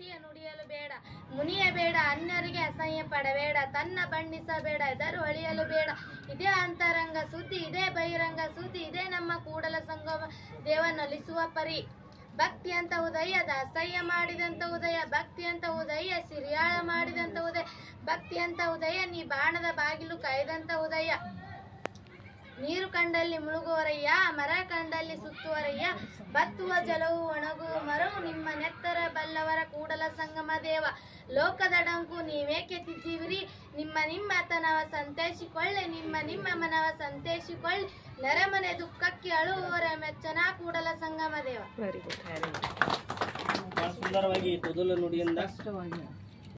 ತುದಿಯ ನುಡಿಯಲು ಬೇಡ ಮುನಿಯ ಬೇಡ ಅನ್ಯರಿಗೆ ಅಸಹ್ಯ ಪಡಬೇಡ ತನ್ನ ಬಣ್ಣಿಸಬೇಡ ಎದರು ಹೊಳೆಯಲು ಬೇಡ ಇದೇ ಅಂತರಂಗ ಸುದ್ದಿ ಇದೇ ಬಹಿರಂಗ ಸುದ್ದಿ ಇದೇ ನಮ್ಮ ಕೂಡಲ ಸಂಗಮ ದೇವನೊಲಿಸುವ ಪರಿ ಭಕ್ತಿ ಅಂತ ಉದಯ ದಾಸಯ್ಯ ಮಾಡಿದಂತ ಉದಯ ಭಕ್ತಿ ಅಂತ ಉದಯ ಸಿರಿಯಾಳ ಮಾಡಿದಂತ ಉದಯ ಭಕ್ತಿ ಅಂತ ಉದಯ ನೀ ಬಾಣದ ಬಾಗಿಲು ಕಾಯ್ದಂತ ಉದಯ ನೀರು ಕಂಡಲ್ಲಿ ಮುಳುಗುವರಯ್ಯ ಮರ ಕಂಡಲ್ಲಿ ಸುತ್ತುವರಯ್ಯ ಬತ್ತುವ ಜಲವು ಒಣಗುವ ಮರವು ನಿಮ್ಮ ನೆತ್ತರ ಬಲ್ಲವರ ಕೂಡಲ ಸಂಗಮ ದೇವ ಲೋಕದ ಡಂಕು ನೀವೇಕೆ ತಿದ್ದೀವಿರಿ ನಿಮ್ಮ ನಿಮ್ಮ ತನವ ಸಂತೈಸಿಕೊಳ್ಳೆ ನಿಮ್ಮ ನಿಮ್ಮ ಮನವ ಸಂತೈಸಿಕೊಳ್ಳಿ ನೆರೆಮನೆ ದುಃಖಕ್ಕೆ ಅಳುವವರ ಮೆಚ್ಚನ ಕೂಡಲ ಸಂಗಮ ದೇವ ವೆರಿ ಗುಡ್ ಬಹಳ ಸುಂದರವಾಗಿ ತೊದಲ ನುಡಿಯಿಂದ ಸ್ಪಷ್ಟವಾಗಿ